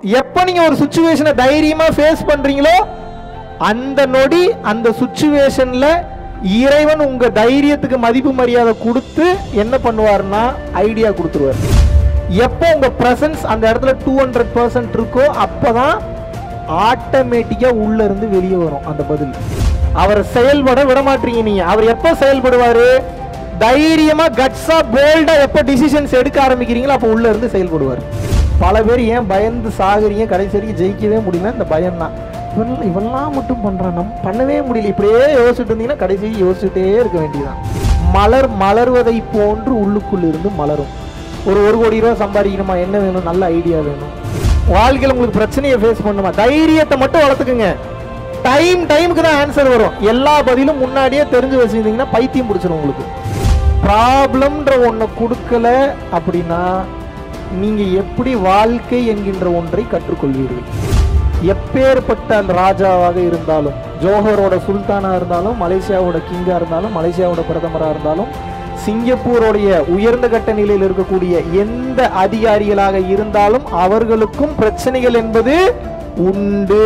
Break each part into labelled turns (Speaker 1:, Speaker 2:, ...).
Speaker 1: எப்ப நீங்க ஒரு சுச்சுவேஷனை தைரியமா ஃபேஸ் பண்றீங்களோ அந்த நொடி அந்த சுச்சுவேஷன்ல இறைவன் உங்க தைரியத்துக்கு மதிப்பு மரியாதை கொடுத்து என்ன பண்ணுவாருன்னா ஐடியா கொடுத்துருவார் எப்போ உங்க பிரசன்ஸ் அந்த இடத்துல டூ ஹண்ட்ரட் பர்சன்ட் இருக்கோ அப்பதான் ஆட்டோமேட்டிக்கா உள்ள இருந்து வெளியே வரும் அந்த பதில் அவர் செயல்பட விட மாட்டீங்க நீங்க அவர் எப்போ செயல்படுவாரு தைரியமா கட்ஸா போல்டா எப்போ டிசிஷன்ஸ் எடுக்க ஆரம்பிக்கிறீங்களோ அப்போ உள்ள இருந்து செயல்படுவார் பல பேர் ஏன் பயந்து சாகுறீங்க கடைசி வரைக்கும் ஜெயிக்கவே முடியல இந்த பயம் தான் இவன் இவெல்லாம் மட்டும் பண்றான் நம்ம பண்ணவே முடியல இப்படியே யோசிச்சுட்டு இருந்தீங்கன்னா கடைசி வரைக்கும் யோசிச்சுட்டே இருக்க வேண்டியதுதான் மலர் மலர்வதை போன்று உள்ளுக்குள் இருந்து மலரும் ஒரு ஒரு கோடி ரூபா சம்பாதிக்கணுமா என்ன வேணும் நல்ல ஐடியா வேணும் வாழ்க்கையில் உங்களுக்கு பிரச்சனையை ஃபேஸ் பண்ணுமா தைரியத்தை மட்டும் வளர்த்துக்குங்க டைம் டைமுக்கு தான் ஆன்சர் வரும் எல்லா பதிலும் முன்னாடியே தெரிஞ்சு வச்சிருந்தீங்கன்னா பைத்தியம் பிடிச்சிரும் உங்களுக்கு ப்ராப்ளம்ன்ற ஒன்றை கொடுக்கல அப்படின்னா நீங்க எப்படி வாழ்க்கை என்கின்ற ஒன்றை கற்றுக்கொள்வீர்கள் எப்பேற்பட்ட ராஜாவாக இருந்தாலும் ஜோஹரோட சுல்தானா இருந்தாலும் மலேசியாவோட கிங்கா இருந்தாலும் மலேசியாவோட பிரதமரா இருந்தாலும் சிங்கப்பூருடைய உயர்ந்த கட்ட நிலையில் இருக்கக்கூடிய எந்த அதிகாரிகளாக இருந்தாலும் அவர்களுக்கும் பிரச்சனைகள் என்பது உண்டு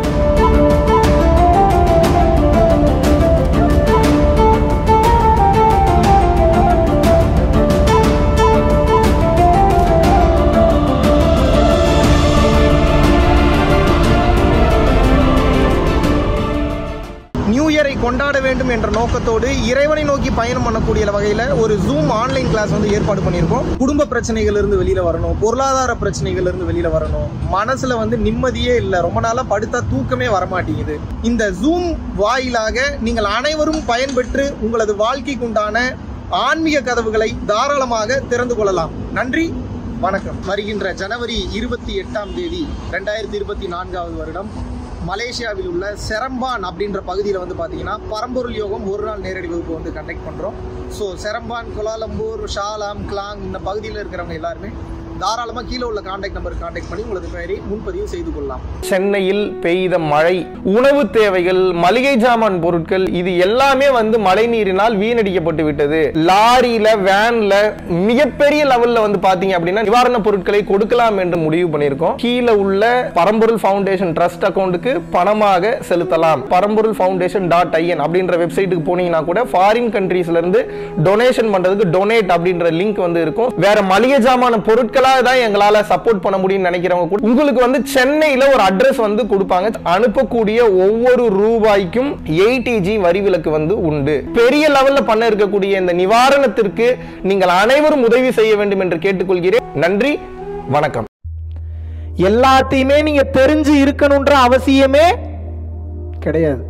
Speaker 1: நியூ இயரை கொண்டாட வேண்டும் என்ற நோக்கத்தோடு இறைவனை நோக்கி பயணம் பண்ணக்கூடிய வகையில் ஒரு ஜூம் ஆன்லைன் கிளாஸ் வந்து ஏற்பாடு பண்ணியிருக்கோம் குடும்ப பிரச்சனைகள் இருந்து வெளியில வரணும் பொருளாதார பிரச்சனைகள் இருந்து வெளியில வரணும் மனசுல வந்து நிம்மதியே இல்லை ரொம்ப நாளா படுத்தா தூக்கமே வரமாட்டேங்குது இந்த ஜூம் வாயிலாக நீங்கள் அனைவரும் பயன்பெற்று உங்களது வாழ்க்கைக்கு உண்டான ஆன்மீக கதவுகளை தாராளமாக திறந்து கொள்ளலாம் நன்றி வணக்கம் வருகின்ற ஜனவரி இருபத்தி எட்டாம் தேதி ரெண்டாயிரத்தி இருபத்தி நான்காவது வருடம் மலேசியாவில் உள்ள செரம்பான் அப்படின்ற பகுதியில் வந்து பார்த்தீங்கன்னா பரம்பொருள் யோகம் ஒரு நாள் நேரடி வகுப்பு வந்து கண்டக்ட் பண்ணுறோம் so Seremban Kuala Lumpur Shah Alam Klang இந்த பகுதியில் இருக்கிறவங்க எல்லாருமே தாராளமாக கீழே உள்ள காண்டாக்ட் நம்பர் காண்டாக்ட் பண்ணி உங்களது பெயரை முன்பதிவு செய்து கொள்ளலாம்
Speaker 2: சென்னையில் பெய்த மழை உணவு தேவைகள் மளிகை ஜாமான் பொருட்கள் இது எல்லாமே வந்து மழை நீரினால் வீணடிக்கப்பட்டு விட்டது லாரியில வேன்ல மிகப்பெரிய லெவல்ல வந்து பாத்தீங்க அப்படின்னா நிவாரண பொருட்களை கொடுக்கலாம் என்று முடிவு பண்ணியிருக்கோம் கீழே உள்ள பரம்பொருள் ஃபவுண்டேஷன் ட்ரஸ்ட் அக்கௌண்ட்டுக்கு பணமாக செலுத்தலாம் பரம்பொருள் ஃபவுண்டேஷன் டாட் ஐஎன் அப்படின்ற வெப்சைட்டுக்கு போனீங்கன்னா கூட ஃபாரின் கண்ட்ரீஸ்ல இருந்து டொனேஷன் பண்றதுக்கு டொனேட் அப்படின்ற லிங்க் வந்து இருக்கும் வேற மளிகை ஜாமான பொருட்களா தான் எங்களால சப்போர்ட் பண்ண முடியும்னு நினைக்கிறவங்க கூட உங்களுக்கு வந்து சென்னையில ஒரு அட்ரஸ் வந்து கொடுப்பாங்க அனுப்பக்கூடிய ஒவ்வொரு ரூபாய்க்கும் எயிட்டிஜி வரி விலக்கு வந்து உண்டு பெரிய லெவல்ல பண்ண இருக்கக்கூடிய இந்த நிவாரணத்திற்கு நீங்கள் அனைவரும் உதவி செய்ய வேண்டும் என்று கேட்டுக்கொள்கிறேன் நன்றி வணக்கம்
Speaker 1: எல்லாத்தையுமே நீங்க தெரிஞ்சு இருக்கணும்ன்ற அவசியமே கிடையாது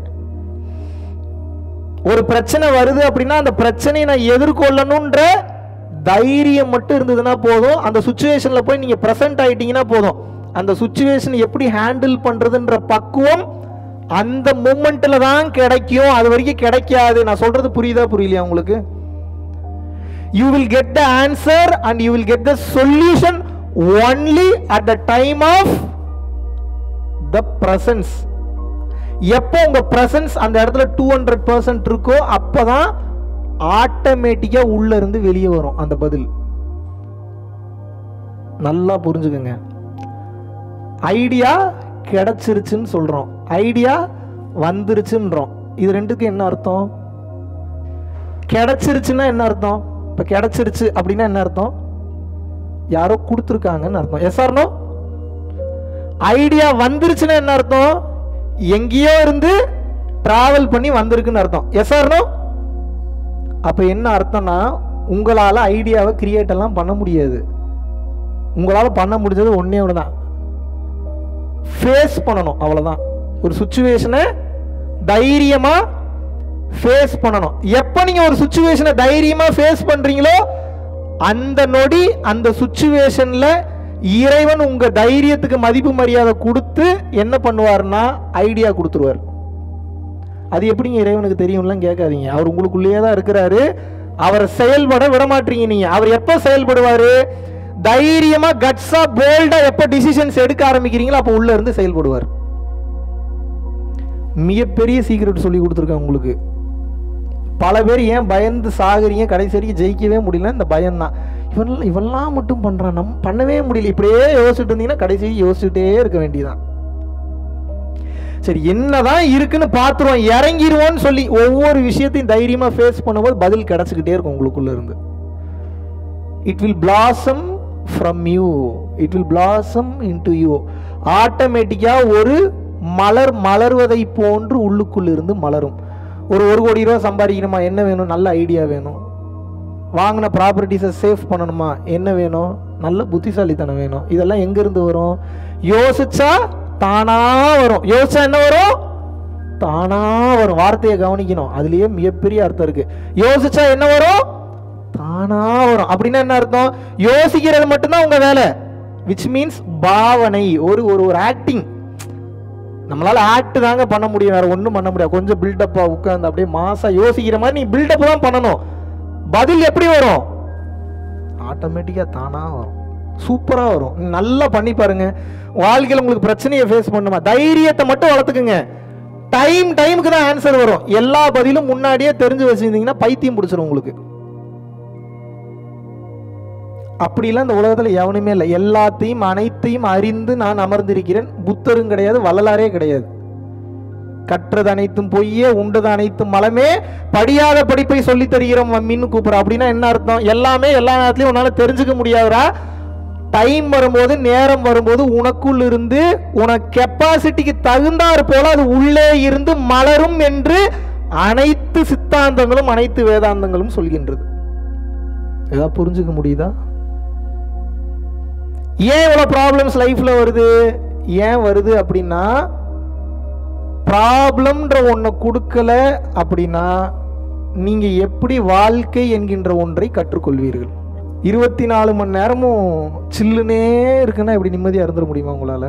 Speaker 1: ஒரு பிரச்சனை வருது அப்படின்னா அந்த பிரச்சனையை நான் எதிர்கொள்ளணுன்ற தைரியம் மட்டும் இருந்ததுன்னா போதும் அந்த சுச்சுவேஷன்ல போய் நீங்க பிரசன்ட் ஆயிட்டீங்கன்னா போதும் அந்த சுச்சுவேஷன் எப்படி ஹேண்டில் பண்றதுன்ற பக்குவம் அந்த மூமெண்ட்ல தான் கிடைக்கும் அது வரைக்கும் கிடைக்காது நான் சொல்றது புரியுதா புரியலையா உங்களுக்கு you will get the answer and you will get the solution only at the time of the presence எப்போ உங்க பிரசன்ஸ் அந்த இடத்துல டூ ஹண்ட்ரட் பர்சன்ட் இருக்கோ அப்பதான் ஆட்டோமேட்டிக்கா உள்ள இருந்து வெளியே வரும் அந்த பதில் நல்லா புரிஞ்சுக்கங்க ஐடியா கிடைச்சிருச்சுன்னு சொல்றோம் ஐடியா வந்துருச்சுன்றோம் இது ரெண்டுக்கும் என்ன அர்த்தம் கிடைச்சிருச்சுன்னா என்ன அர்த்தம் இப்போ கிடைச்சிருச்சு அப்படின்னா என்ன அர்த்தம் யாரோ கொடுத்துருக்காங்கன்னு அர்த்தம் எஸ் ஆர்னோ ஐடியா வந்துருச்சுன்னா என்ன அர்த்தம் எங்கேயோ இருந்து டிராவல் பண்ணி வந்திருக்குன்னு அர்த்தம் எஸ் ஆர்னோ அப்போ என்ன அர்த்தம்னா உங்களால் ஐடியாவை கிரியேட் எல்லாம் பண்ண முடியாது உங்களால் பண்ண முடிஞ்சது ஒன்றே ஒன்று தான் ஃபேஸ் பண்ணணும் அவ்வளோதான் ஒரு சுச்சுவேஷனை தைரியமாக ஃபேஸ் பண்ணணும் எப்போ நீங்கள் ஒரு சுச்சுவேஷனை தைரியமாக ஃபேஸ் பண்ணுறீங்களோ அந்த நொடி அந்த சுச்சுவேஷனில் இறைவன் உங்கள் தைரியத்துக்கு மதிப்பு மரியாதை கொடுத்து என்ன பண்ணுவார்னா ஐடியா கொடுத்துருவார் அது எப்படிங்க இறைவனுக்கு தெரியும்லாம் கேட்காதீங்க அவர் உங்களுக்குள்ளேயே தான் இருக்கிறாரு அவரை செயல்பட விட மாட்டீங்க நீங்க அவர் எப்போ செயல்படுவாரு தைரியமா கட்ஸா போல்டா எப்போ டிசிஷன்ஸ் எடுக்க ஆரம்பிக்கிறீங்களோ அப்போ உள்ள இருந்து செயல்படுவார் மிகப்பெரிய சீக்கிரட் சொல்லி கொடுத்துருக்கேன் உங்களுக்கு பல பேர் ஏன் பயந்து சாகுறீங்க கடைசி வரைக்கும் ஜெயிக்கவே முடியல இந்த பயம்தான் இவன் இவெல்லாம் மட்டும் பண்ணுறான் நம் பண்ணவே முடியல இப்படியே யோசிச்சுட்டு இருந்தீங்கன்னா கடைசி யோசிச்சுட்டே இருக்க வேண்டியதான் சரி என்னதான் இருக்குன்னு பார்த்துருவோம் இறங்கிருவோம்னு சொல்லி ஒவ்வொரு விஷயத்தையும் தைரியமா ஃபேஸ் பண்ணும்போது பதில் கிடைச்சிக்கிட்டே இருக்கும் உங்களுக்குள்ள இருந்து it will blossom from you it will blossom into you ஆட்டோமேட்டிக்கா ஒரு மலர் மலர்வதை போன்று உள்ளுக்குள்ள இருந்து மலரும் ஒரு ஒரு கோடி ரூபா சம்பாதிக்கணுமா என்ன வேணும் நல்ல ஐடியா வேணும் வாங்கின ப்ராப்பர்ட்டிஸை சேவ் பண்ணணுமா என்ன வேணும் நல்ல புத்திசாலித்தனம் வேணும் இதெல்லாம் எங்கேருந்து வரும் யோசிச்சா தானா வரும் யோசிச்சா என்ன வரும் தானா வரும் வார்த்தையை கவனிக்கணும் அதுலயே மிகப்பெரிய அர்த்தம் இருக்கு யோசிச்சா என்ன வரும் தானா வரும் அப்படின்னா என்ன அர்த்தம் யோசிக்கிறது மட்டும்தான் உங்க வேலை விச் மீன்ஸ் பாவனை ஒரு ஒரு ஒரு ஆக்டிங் நம்மளால ஆக்ட் தாங்க பண்ண முடியும் வேற ஒன்றும் பண்ண முடியாது கொஞ்சம் பில்டப்பா உட்காந்து அப்படியே மாசா யோசிக்கிற மாதிரி நீ பில்டப் தான் பண்ணணும் பதில் எப்படி வரும் ஆட்டோமேட்டிக்கா தானா வரும் சூப்பரா வரும் நீங்க நல்லா பண்ணி பாருங்க வாழ்க்கையில் உங்களுக்கு பிரச்சனையை ஃபேஸ் பண்ணுமா தைரியத்தை மட்டும் வளர்த்துக்குங்க டைம் டைமுக்கு தான் ஆன்சர் வரும் எல்லா பதிலும் முன்னாடியே தெரிஞ்சு வச்சிருந்தீங்கன்னா பைத்தியம் பிடிச்சிரும் உங்களுக்கு அப்படிலாம் இந்த உலகத்தில் எவனுமே இல்லை எல்லாத்தையும் அனைத்தையும் அறிந்து நான் அமர்ந்திருக்கிறேன் புத்தரும் கிடையாது வள்ளலாரே கிடையாது கற்றது அனைத்தும் பொய்யே உண்டது அனைத்தும் மலமே படியாத படிப்பை சொல்லி தருகிறோம் மின்னு கூப்பிட்ற அப்படின்னா என்ன அர்த்தம் எல்லாமே எல்லா நேரத்துலையும் உன்னால தெரிஞ்சுக்க முடியாதுடா டைம் வரும்போது நேரம் வரும்போது உனக்குள் இருந்து உனக்கு கெப்பாசிட்டிக்கு தகுந்தாற் போல அது உள்ளே இருந்து மலரும் என்று அனைத்து சித்தாந்தங்களும் அனைத்து வேதாந்தங்களும் சொல்கின்றது ஏதாவது புரிஞ்சுக்க முடியுதா ஏன் இவ்வளோ ப்ராப்ளம்ஸ் லைஃப்ல வருது ஏன் வருது அப்படின்னா ப்ராப்ளம்ன்ற ஒன்றை கொடுக்கல அப்படின்னா நீங்க எப்படி வாழ்க்கை என்கின்ற ஒன்றை கற்றுக்கொள்வீர்கள் இருபத்தி நாலு மணி நேரமும் சில்லுனே இருக்குன்னா எப்படி நிம்மதியாக இருந்துட முடியுமா உங்களால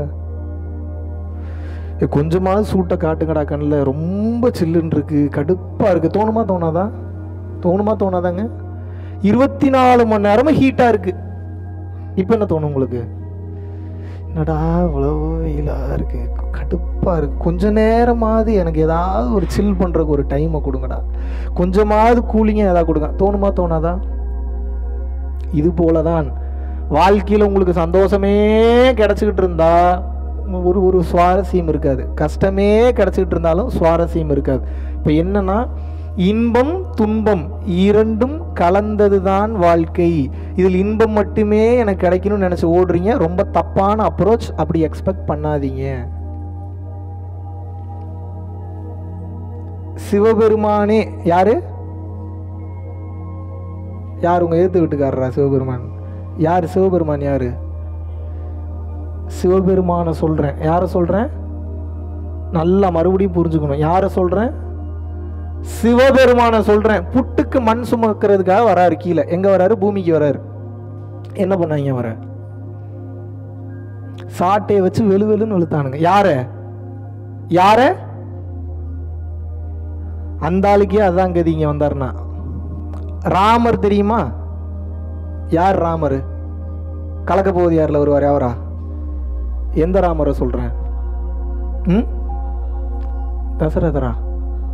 Speaker 1: ஏ, கொஞ்சமாவது சூட்டை காட்டுங்கடா கண்ணில் ரொம்ப சில்லுன்னு இருக்கு கடுப்பா இருக்கு தோணுமா தோணாதா தோணுமா தோணாதாங்க இருபத்தி நாலு மணி நேரமும் ஹீட்டா இருக்கு இப்போ என்ன தோணும் உங்களுக்கு என்னடா இவ்வளோ வெயிலாக இருக்கு கடுப்பாக இருக்கு கொஞ்ச நேரமாவது எனக்கு ஏதாவது ஒரு சில் பண்ணுறதுக்கு ஒரு டைமை கொடுங்கடா கொஞ்சமாவது கூலிங்காக ஏதாவது கொடுங்க தோணுமா தோணாதா இது போல தான் வாழ்க்கையில் உங்களுக்கு சந்தோஷமே கிடச்சிக்கிட்டு இருந்தா ஒரு ஒரு சுவாரஸ்யம் இருக்காது கஷ்டமே கிடச்சிக்கிட்டு இருந்தாலும் சுவாரஸ்யம் இருக்காது இப்போ என்னன்னா இன்பம் துன்பம் இரண்டும் கலந்தது தான் வாழ்க்கை இதில் இன்பம் மட்டுமே எனக்கு கிடைக்கணும்னு நினச்சி ஓடுறீங்க ரொம்ப தப்பான அப்ரோச் அப்படி எக்ஸ்பெக்ட் பண்ணாதீங்க சிவபெருமானே யாரு யார் உங்க ஏத்து வீட்டுக்காரரா சிவபெருமான் யார் சிவபெருமான் யாரு சிவபெருமானை சொல்றேன் யாரை சொல்றேன் நல்லா மறுபடியும் புரிஞ்சுக்கணும் யாரை சொல்றேன் சிவபெருமானை சொல்றேன் புட்டுக்கு மண் சுமக்கிறதுக்காக வராரு கீழே எங்க வராரு பூமிக்கு வராரு என்ன பண்ணாங்க வர சாட்டையை வச்சு வெளு வெளுன்னு வெளுத்தானுங்க யார யார அந்த ஆளுக்கே அதான் கதி இங்க வந்தாருன்னா ராமர் தெரியுமா யார் ராமர் கலக்க போகுது யாரில் வருவார் அவரா எந்த ராமரை சொல்றேன் ம் தசரதரா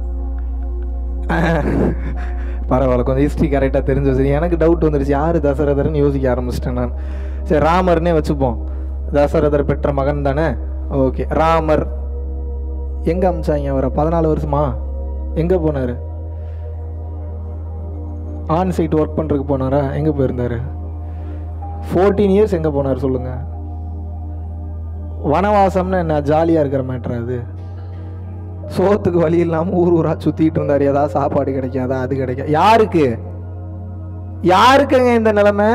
Speaker 1: பரவாயில்ல கொஞ்சம் ஹிஸ்ட்ரி கரெக்டாக தெரிஞ்சு வச்சு எனக்கு டவுட் வந்துருச்சு யார் தசரதர்னு யோசிக்க ஆரம்பிச்சிட்டேன் நான் சரி ராமர்னே வச்சுப்போம் தசரதர் பெற்ற மகன் தானே ஓகே ராமர் எங்கே அமிச்சாங்க அவரை பதினாலு வருஷமா எங்கே போனார் ஆன் சைட் ஒர்க் பண்ணுறதுக்கு போனாரா எங்கே போயிருந்தார் ஃபோர்டீன் இயர்ஸ் எங்கே போனார் சொல்லுங்கள் வனவாசம்னு என்ன ஜாலியாக இருக்கிற மேட்ரு அது சோத்துக்கு வழி இல்லாமல் ஊர் ஊரா சுற்றிட்டு இருந்தார் ஏதாவது சாப்பாடு கிடைக்காதா அது கிடைக்கும் யாருக்கு யாருக்குங்க இந்த நிலைமை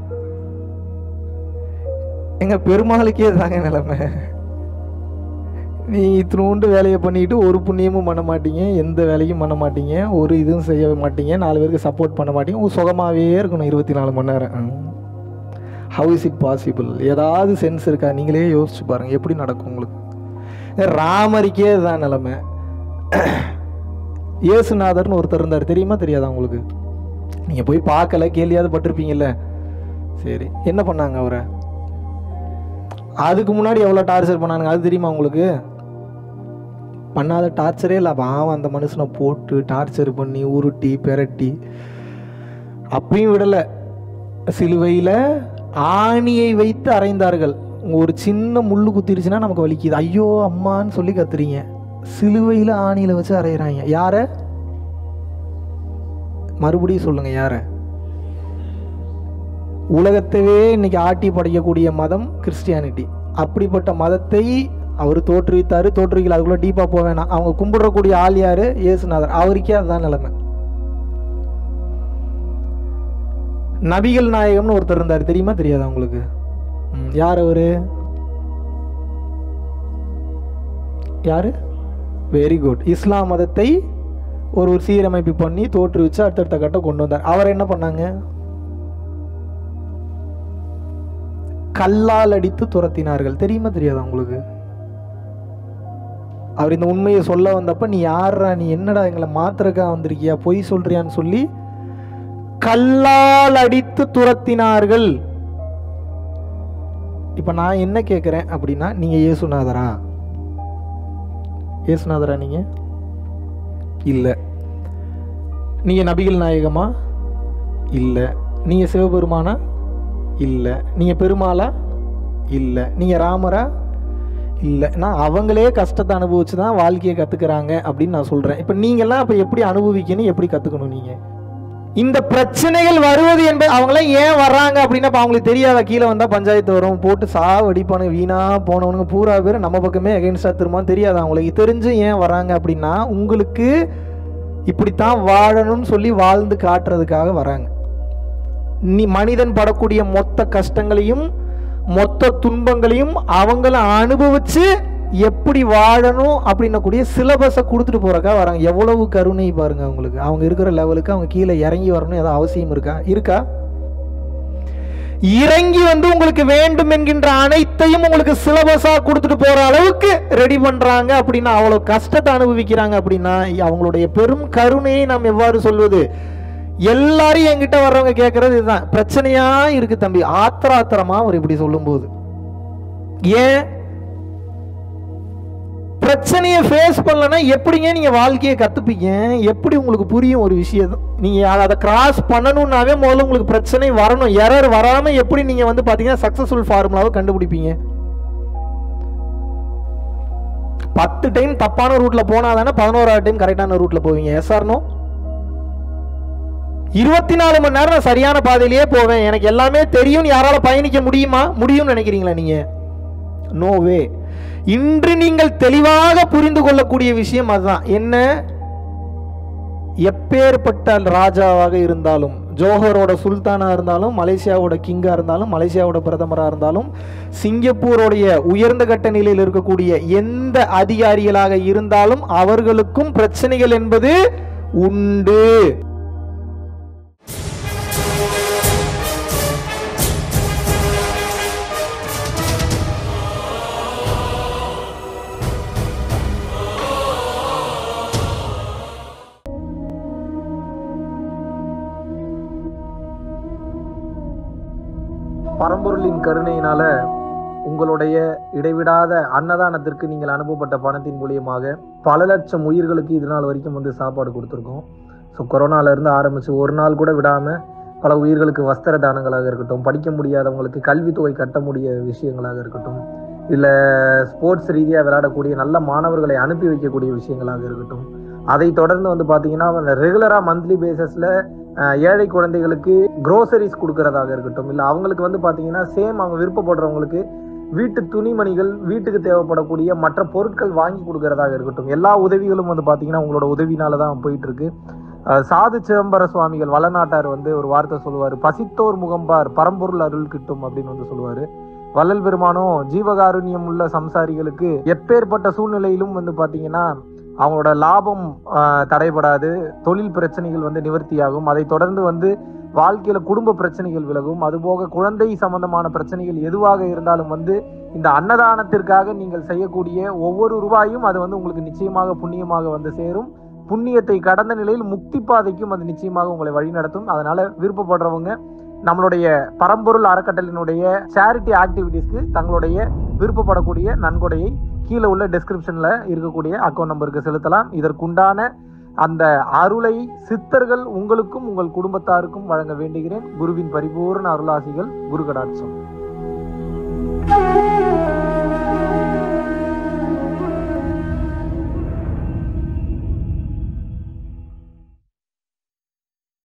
Speaker 1: எங்க பெருமாளுக்கே தாங்க நிலைமை நீ இத்தினோண்டு வேலையை பண்ணிட்டு ஒரு புண்ணியமும் பண்ண மாட்டீங்க எந்த வேலையும் பண்ண மாட்டீங்க ஒரு இதுவும் செய்ய மாட்டீங்க நாலு பேருக்கு சப்போர்ட் பண்ண மாட்டீங்க உங்க சுகமாவே இருக்கணும் இருபத்தி நாலு மணி நேரம் ஹவு இஸ் இட் பாசிபிள் ஏதாவது சென்ஸ் இருக்கா நீங்களே யோசிச்சு பாருங்க எப்படி நடக்கும் உங்களுக்கு ராமருக்கே இதுதான் நிலைமை இயேசுநாதர்னு ஒருத்தர் இருந்தார் தெரியுமா தெரியாதா உங்களுக்கு நீங்க போய் பார்க்கல கேள்வியாவது பட்டிருப்பீங்கல்ல சரி என்ன பண்ணாங்க அவரை அதுக்கு முன்னாடி எவ்வளோ டார்ச்சர் பண்ணானுங்க அது தெரியுமா உங்களுக்கு பண்ணாத டார்ச்சரே இல்லை பாவம் அந்த மனுஷனை போட்டு டார்ச்சர் பண்ணி உருட்டி பெரட்டி அப்பயும் விடலை சிலுவையில் ஆணியை வைத்து அறைந்தார்கள் உங்க ஒரு சின்ன முள்ளு குத்திருச்சுன்னா நமக்கு வலிக்குது ஐயோ அம்மான்னு சொல்லி கத்துறீங்க சிலுவையில் ஆணியில் வச்சு அறையிறாங்க யாரை மறுபடியும் சொல்லுங்க யாரை உலகத்தவே இன்னைக்கு ஆட்டி படைக்கக்கூடிய மதம் கிறிஸ்டியானிட்டி அப்படிப்பட்ட மதத்தை அவர் தோற்றுவித்தாரு தோற்றுவிக்கல அதுக்குள்ள டீப்பாக போக வேணாம் அவங்க கும்பிடக்கூடிய ஆள் யாரு இயேசுநாதர் அவருக்கே அதுதான் நிலைமை நபிகள் நாயகம்னு ஒருத்தர் இருந்தார் தெரியுமா தெரியாதா உங்களுக்கு ம், யார் அவரு யாரு வெரி குட் இஸ்லாம் மதத்தை ஒரு ஒரு சீரமைப்பு பண்ணி தோற்றுவிச்சு அடுத்தடுத்த கட்டம் கொண்டு வந்தார் அவர் என்ன பண்ணாங்க கல்லால் அடித்து துரத்தினார்கள் தெரியுமா தெரியாதா உங்களுக்கு அவர் இந்த உண்மையை சொல்ல வந்தப்ப நீ யாரா நீ என்னடா எங்களை மாத்திரக்கா வந்திருக்கியா பொய் சொல்றியான்னு சொல்லி கல்லால் அடித்து துரத்தினார்கள் இப்ப நான் என்ன கேட்குறேன் அப்படின்னா நீங்க இயேசுநாதரா இயேசுநாதரா நீங்க இல்ல நீங்க நபிகள் நாயகமா இல்ல நீங்க சிவபெருமானா இல்ல நீங்க பெருமாளா இல்ல நீங்க ராமரா இல்லை நான் அவங்களே கஷ்டத்தை அனுபவிச்சு தான் வாழ்க்கையை கற்றுக்கிறாங்க அப்படின்னு நான் சொல்கிறேன் இப்போ நீங்கள்லாம் இப்போ எப்படி அனுபவிக்கணும் எப்படி கற்றுக்கணும் நீங்கள் இந்த பிரச்சனைகள் வருவது என்பது அவங்களாம் ஏன் வர்றாங்க அப்படின்னா இப்போ அவங்களுக்கு தெரியாத கீழே வந்தால் பஞ்சாயத்து வரும் போட்டு சாவு அடிப்பானுங்க வீணாக போனவனுங்க பூரா பேர் நம்ம பக்கமே அகேன்ஸ்டாக திரும்பான்னு தெரியாது அவங்களுக்கு தெரிஞ்சு ஏன் வராங்க அப்படின்னா உங்களுக்கு இப்படித்தான் வாழணும்னு சொல்லி வாழ்ந்து காட்டுறதுக்காக வராங்க நீ மனிதன் படக்கூடிய மொத்த கஷ்டங்களையும் மொத்த துன்பங்களையும் அவங்கள அனுபவிச்சு எப்படி வாழணும் அப்படின்னக்கூடிய சிலபஸை கொடுத்துட்டு போறக்கா வராங்க எவ்வளவு கருணை பாருங்க அவங்களுக்கு அவங்க இருக்கிற லெவலுக்கு அவங்க கீழே இறங்கி வரணும் ஏதாவது அவசியம் இருக்கா இருக்கா இறங்கி வந்து உங்களுக்கு வேண்டும் என்கின்ற அனைத்தையும் உங்களுக்கு சிலபஸா கொடுத்துட்டு போற அளவுக்கு ரெடி பண்றாங்க அப்படின்னா அவ்வளவு கஷ்டத்தை அனுபவிக்கிறாங்க அப்படின்னா அவங்களுடைய பெரும் கருணையை நாம் எவ்வாறு சொல்வது எல்லாரும் என்கிட்ட வர்றவங்க கேட்கறது இதுதான் பிரச்சனையா இருக்கு தம்பி ஆத்திர ஆத்திரமா அவர் இப்படி சொல்லும்போது ஏன் பிரச்சனையை ஃபேஸ் பண்ணலன்னா எப்படிங்க நீங்க வாழ்க்கையை கத்துப்பீங்க எப்படி உங்களுக்கு புரியும் ஒரு விஷயம் நீங்க அதை கிராஸ் பண்ணணும்னாவே முதல்ல உங்களுக்கு பிரச்சனை வரணும் எரர் வராம எப்படி நீங்க வந்து பாத்தீங்கன்னா சக்சஸ்ஃபுல் ஃபார்முலாவை கண்டுபிடிப்பீங்க பத்து டைம் தப்பான ரூட்ல போனா தானே பதினோராவது டைம் கரெக்டான ரூட்ல போவீங்க எஸ் ஆர்னோ இருபத்தி நாலு மணி நேரம் நான் சரியான பாதையிலேயே போவேன் எனக்கு எல்லாமே தெரியும் யாரால பயணிக்க முடியுமா முடியும்னு நினைக்கிறீங்களா நீங்க நோ வே இன்று நீங்கள் தெளிவாக புரிந்து கொள்ளக்கூடிய விஷயம் அதுதான் என்ன எப்பேற்பட்ட ராஜாவாக இருந்தாலும் ஜோஹரோட சுல்தானா இருந்தாலும் மலேசியாவோட கிங்கா இருந்தாலும் மலேசியாவோட பிரதமராக இருந்தாலும் சிங்கப்பூருடைய உயர்ந்த கட்ட நிலையில் இருக்கக்கூடிய எந்த அதிகாரிகளாக இருந்தாலும் அவர்களுக்கும் பிரச்சனைகள் என்பது உண்டு பரம்பொருளின் கருணையினால உங்களுடைய இடைவிடாத அன்னதானத்திற்கு நீங்கள் அனுப்பப்பட்ட பணத்தின் மூலியமாக பல லட்சம் உயிர்களுக்கு இது நாள் வரைக்கும் வந்து சாப்பாடு கொடுத்துருக்கோம் ஸோ கொரோனால இருந்து ஆரம்பிச்சு ஒரு நாள் கூட விடாம பல உயிர்களுக்கு வஸ்திர தானங்களாக இருக்கட்டும் படிக்க முடியாதவங்களுக்கு கல்வித்தொகை கட்ட முடிய விஷயங்களாக இருக்கட்டும் இல்லை ஸ்போர்ட்ஸ் ரீதியாக விளையாடக்கூடிய நல்ல மாணவர்களை அனுப்பி வைக்கக்கூடிய விஷயங்களாக இருக்கட்டும் அதை தொடர்ந்து வந்து பார்த்தீங்கன்னா ரெகுலராக மந்த்லி பேசிஸில் ஏழை குழந்தைகளுக்கு க்ரோசரிஸ் கொடுக்கறதாக இருக்கட்டும் இல்லை அவங்களுக்கு வந்து பார்த்தீங்கன்னா சேம் அவங்க விருப்பப்படுறவங்களுக்கு வீட்டு துணிமணிகள் வீட்டுக்கு தேவைப்படக்கூடிய மற்ற பொருட்கள் வாங்கி கொடுக்கறதாக இருக்கட்டும் எல்லா உதவிகளும் வந்து பார்த்தீங்கன்னா உங்களோட உதவினால தான் போயிட்டு இருக்கு அஹ் சாது சிதம்பர சுவாமிகள் வளநாட்டார் வந்து ஒரு வார்த்தை சொல்லுவார் பசித்தோர் முகம்பார் பரம்பொருள் அருள் கிட்டும் அப்படின்னு வந்து சொல்லுவார் வள்ளல் பெருமானும் ஜீவகாருண்யம் உள்ள சம்சாரிகளுக்கு எப்பேற்பட்ட சூழ்நிலையிலும் வந்து பார்த்தீங்கன்னா அவங்களோட லாபம் ஆஹ், தடைபடாது தொழில் பிரச்சனைகள் வந்து நிவர்த்தியாகும் அதை தொடர்ந்து வந்து வாழ்க்கையில குடும்ப பிரச்சனைகள் விலகும் அதுபோக குழந்தை சம்பந்தமான பிரச்சனைகள் எதுவாக இருந்தாலும் வந்து இந்த அன்னதானத்திற்காக நீங்கள் செய்யக்கூடிய ஒவ்வொரு ரூபாயும் அது வந்து உங்களுக்கு நிச்சயமாக புண்ணியமாக வந்து சேரும் புண்ணியத்தை கடந்த நிலையில் முக்தி பாதைக்கும் அது நிச்சயமாக உங்களை வழிநடத்தும் அதனால விருப்பப்படுறவங்க நம்மளுடைய பரம்பொருள் அறக்கட்டளினுடைய சேரிட்டி ஆக்டிவிட்டீஸ்க்கு தங்களுடைய விருப்பப்படக்கூடிய நன்கொடையை கீழே உள்ள டெஸ்கிரிப்ஷன்ல இருக்கக்கூடிய அக்கௌண்ட் நம்பருக்கு செலுத்தலாம் இதற்குண்டான அந்த அருளை சித்தர்கள் உங்களுக்கும் உங்கள் குடும்பத்தாருக்கும் வழங்க வேண்டுகிறேன் குருவின் பரிபூர்ண அருளாசிகள் குரு கடாட்சம்